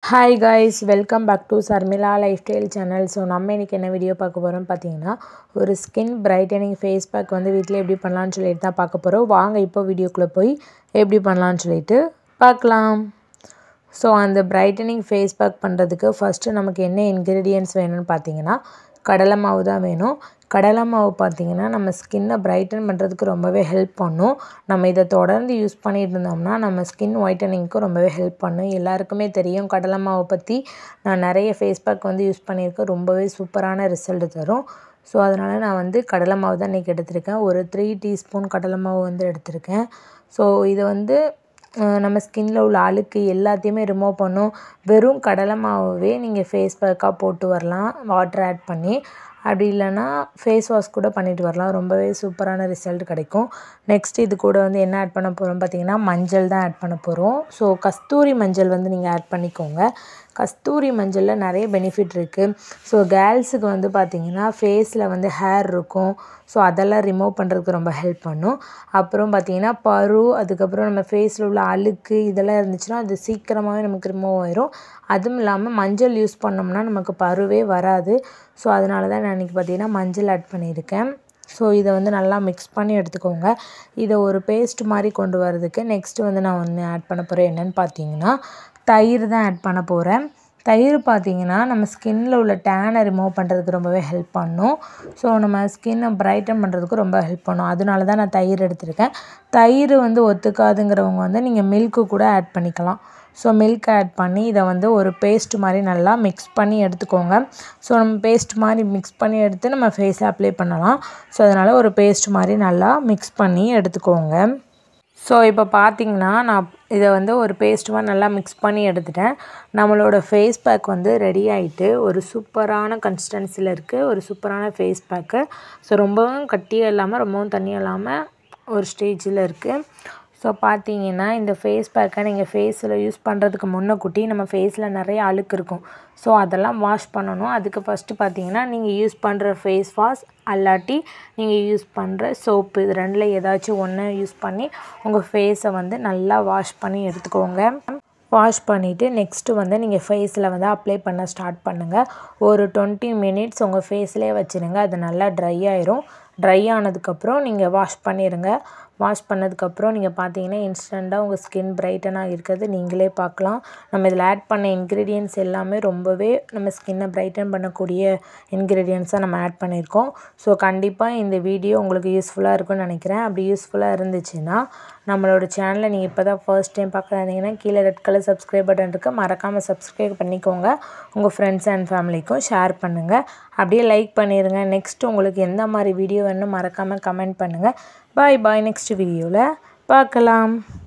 hi guys welcome back to Sharmila lifestyle channel so நம்ம இன்றைக்கி என்ன வீடியோ பார்க்க போகிறோம் பார்த்தீங்கன்னா ஒரு ஸ்கின் பிரைட்டனிங் ஃபேஸ் பேக் வந்து வீட்டில் எப்படி பண்ணலான்னு சொல்லிட்டு தான் பார்க்க போகிறோம் வாங்க இப்போ வீடியோக்குள்ளே போய் எப்படி பண்ணலான்னு சொல்லிட்டு பார்க்கலாம் ஸோ அந்த பிரைட்டனிங் ஃபேஸ் பேக் பண்ணுறதுக்கு ஃபஸ்ட்டு நமக்கு என்ன இன்க்ரீடியன்ட்ஸ் வேணும்னு பார்த்தீங்கன்னா கடலை மாவு தான் வேணும் கடலை மாவு பார்த்திங்கன்னா நம்ம ஸ்கின்னை பிரைட்டன் பண்ணுறதுக்கு ரொம்பவே ஹெல்ப் பண்ணும் நம்ம இதை தொடர்ந்து யூஸ் பண்ணிட்டு இருந்தோம்னா நம்ம ஸ்கின் ஒயிட்டனிங்க்கு ரொம்பவே ஹெல்ப் பண்ணும் எல்லாருக்குமே தெரியும் கடலை மாவை பற்றி நான் நிறைய ஃபேஸ் பேக் வந்து யூஸ் பண்ணியிருக்கேன் ரொம்பவே சூப்பரான ரிசல்ட் தரும் ஸோ அதனால் நான் வந்து கடலை மாவு தான் இன்றைக்கி எடுத்திருக்கேன் ஒரு த்ரீ டீஸ்பூன் கடலை மாவு வந்து எடுத்திருக்கேன் ஸோ இதை வந்து நம்ம ஸ்கின்னில் உள்ள அழுக்கு எல்லாத்தையுமே ரிமூவ் பண்ணும் வெறும் கடலை மாவே நீங்கள் ஃபேஸ் பேக்காக போட்டு வரலாம் வாட்டர் ஆட் பண்ணி அப்படி இல்லைன்னா ஃபேஸ் வாஷ் கூட பண்ணிட்டு வரலாம் ரொம்பவே சூப்பரான ரிசல்ட் கிடைக்கும் நெக்ஸ்ட் இது கூட வந்து என்ன ஆட் பண்ண போகிறோம் பார்த்தீங்கன்னா மஞ்சள் தான் ஆட் பண்ண போகிறோம் ஸோ கஸ்தூரி மஞ்சள் வந்து நீங்கள் ஆட் பண்ணிக்கோங்க கஸ்தூரி மஞ்சளில் நிறைய பெனிஃபிட் இருக்குது ஸோ கேர்ள்ஸுக்கு வந்து பார்த்திங்கன்னா ஃபேஸில் வந்து ஹேர் இருக்கும் ஸோ அதெல்லாம் ரிமூவ் பண்ணுறதுக்கு ரொம்ப ஹெல்ப் பண்ணும் அப்புறம் பார்த்திங்கன்னா பரு அதுக்கப்புறம் நம்ம ஃபேஸில் உள்ள அழுக்கு இதெல்லாம் இருந்துச்சுன்னா அது சீக்கிரமாகவே நமக்கு ரிமூவ் ஆயிரும் அதுவும் இல்லாமல் மஞ்சள் யூஸ் பண்ணோம்னா நமக்கு பருவே வராது ஸோ அதனால தான் நான் இன்றைக்கி பார்த்திங்கன்னா மஞ்சள் ஆட் பண்ணியிருக்கேன் ஸோ இதை வந்து நல்லா மிக்ஸ் பண்ணி எடுத்துக்கோங்க இதை ஒரு பேஸ்ட் மாதிரி கொண்டு வரதுக்கு நெக்ஸ்ட்டு வந்து நான் ஒன்று ஆட் பண்ண போகிறேன் என்னென்னு பார்த்தீங்கன்னா தயிர் தான் ஆட் பண்ண போகிறேன் தயிர் பார்த்திங்கன்னா நம்ம ஸ்கின்னில் உள்ள டேனை ரிமூவ் பண்ணுறதுக்கு ரொம்பவே ஹெல்ப் பண்ணும் ஸோ நம்ம ஸ்கின்னை பிரைட்டன் பண்ணுறதுக்கு ரொம்ப ஹெல்ப் பண்ணும் அதனால தான் நான் தயிர் எடுத்திருக்கேன் தயிர் வந்து ஒத்துக்காதுங்கிறவங்க வந்து நீங்கள் மில்க்கு கூட ஆட் பண்ணிக்கலாம் ஸோ மில்க் ஆட் பண்ணி இதை வந்து ஒரு பேஸ்ட் மாதிரி நல்லா மிக்ஸ் பண்ணி எடுத்துக்கோங்க ஸோ நம்ம பேஸ்ட் மாதிரி மிக்ஸ் பண்ணி எடுத்து நம்ம ஃபேஸில் அப்ளை பண்ணலாம் ஸோ அதனால் ஒரு பேஸ்ட் மாதிரி நல்லா மிக்ஸ் பண்ணி எடுத்துக்கோங்க ஸோ இப்போ பார்த்தீங்கன்னா நான் இதை வந்து ஒரு பேஸ்ட் மாதிரி நல்லா மிக்ஸ் பண்ணி எடுத்துட்டேன் நம்மளோட ஃபேஸ் பேக் வந்து ரெடி ஆகிட்டு ஒரு சூப்பரான கன்சிஸ்டன்சியில் இருக்குது ஒரு சூப்பரான ஃபேஸ் பேக்கு ஸோ ரொம்பவும் கட்டியும் இல்லாமல் ரொம்பவும் தண்ணியும் இல்லாமல் ஒரு ஸ்டேஜில் இருக்குது ஸோ பார்த்தீங்கன்னா இந்த ஃபேஸ் பேக்கை நீங்கள் ஃபேஸில் யூஸ் பண்ணுறதுக்கு முன்னக்கூட்டி நம்ம ஃபேஸில் நிறைய அழுக்கு இருக்கும் ஸோ அதெல்லாம் வாஷ் பண்ணணும் அதுக்கு ஃபஸ்ட்டு பார்த்தீங்கன்னா நீங்கள் யூஸ் பண்ணுற ஃபேஸ் வாஷ் அல்லாட்டி நீங்கள் யூஸ் பண்ணுற சோப்பு இது ரெண்டில் ஏதாச்சும் ஒன்று யூஸ் பண்ணி உங்கள் ஃபேஸை வந்து நல்லா வாஷ் பண்ணி எடுத்துக்கோங்க வாஷ் பண்ணிவிட்டு நெக்ஸ்ட்டு வந்து நீங்கள் ஃபேஸில் வந்து அப்ளை பண்ண ஸ்டார்ட் பண்ணுங்கள் ஒரு டுவெண்ட்டி மினிட்ஸ் உங்கள் ஃபேஸ்லேயே வச்சுருங்க அது நல்லா ட்ரை ஆயிரும் ட்ரை ஆனதுக்கப்புறம் நீங்கள் வாஷ் பண்ணிடுங்க வாஷ் பண்ணதுக்கப்புறம் நீங்கள் பார்த்தீங்கன்னா இன்ஸ்டண்ட்டாக உங்கள் ஸ்கின் பிரைட்டனாக இருக்கிறது நீங்களே பார்க்கலாம் நம்ம இதில் ஆட் பண்ண இன்க்ரீடியன்ஸ் எல்லாமே ரொம்பவே நம்ம ஸ்கின்னை பிரைட்டன் பண்ணக்கூடிய இன்க்ரீடியன்ஸாக நம்ம ஆட் பண்ணியிருக்கோம் ஸோ கண்டிப்பாக இந்த வீடியோ உங்களுக்கு யூஸ்ஃபுல்லாக இருக்கும்னு நினைக்கிறேன் அப்படி யூஸ்ஃபுல்லாக இருந்துச்சுன்னா நம்மளோட சேனலை நீங்கள் இப்போ தான் ஃபர்ஸ்ட் டைம் பார்க்குறீங்கன்னா கீழே ரெட் கலர் சப்ஸ்கிரைப் பட்டன் இருக்குது மறக்காமல் சப்ஸ்கிரைப் பண்ணிக்கோங்க உங்கள் ஃப்ரெண்ட்ஸ் அண்ட் ஃபேமிலிக்கும் ஷேர் பண்ணுங்கள் அப்படியே லைக் பண்ணிடுங்க நெக்ஸ்ட் உங்களுக்கு எந்த மாதிரி வீடியோ வேணும் மறக்காமல் கமெண்ட் பண்ணுங்கள் பாய் பாய் நெக்ஸ்ட் வீடியோவில் பார்க்கலாம்